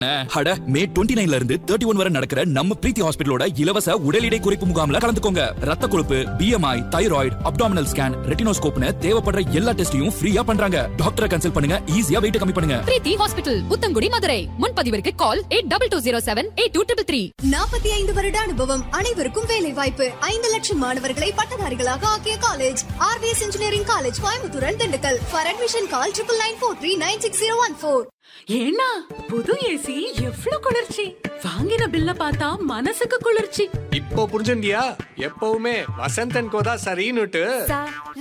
அட மே டுவெண்ட்டி நைன்ல இருந்து தேர்ட்டி ஒன் வரை நடக்கிற நம்ம பிரீத்தி ஹாஸ்பிட்டலோட இலவச உடல் எடை குறைப்பு முகாம்ல கலந்துக்கோங்க ரத்த கொழுப்பு பிஎம்ஐ தைராய்டு அப்டாமினல் ஸ்கேன் ரெட்டினோஸ்கோப்னு தேவைப்படுற எல்லா டெஸ்டையும் ஃப்ரீயா பண்றாங்க டாக்டரை கன்சல்ட் பண்ணுங்க ஈஸியா வெயிட் கம்மி பண்ணுங்க பிரீத்தி ஹாஸ்பிட்டல் புத்தங்குடி மதுரை முன்பதிவிற்கு call eight double two zero seven eight two triple three நாற்பத்தி ஐந்து வருட அனுபவம் அனைவருக்கும் வேலை வாய்ப்பு ஐந்து லட்சம் மாணவர்களை பட்டதாரிகளாக ஆக்கிய college RVS engineering college Coimbatore and Dindigul for admission call triple nine four three nine six zero one four ஏன்னா புது ஏசி எவ்ளோ குளிர்ச்சி வாங்கின பில்ல பார்த்தா மனசுக்கு குளிர்ச்சி இப்போ புரிஞ்சுண்டியா எப்பவுமே வசந்தன் கோதா சரின்னுட்டு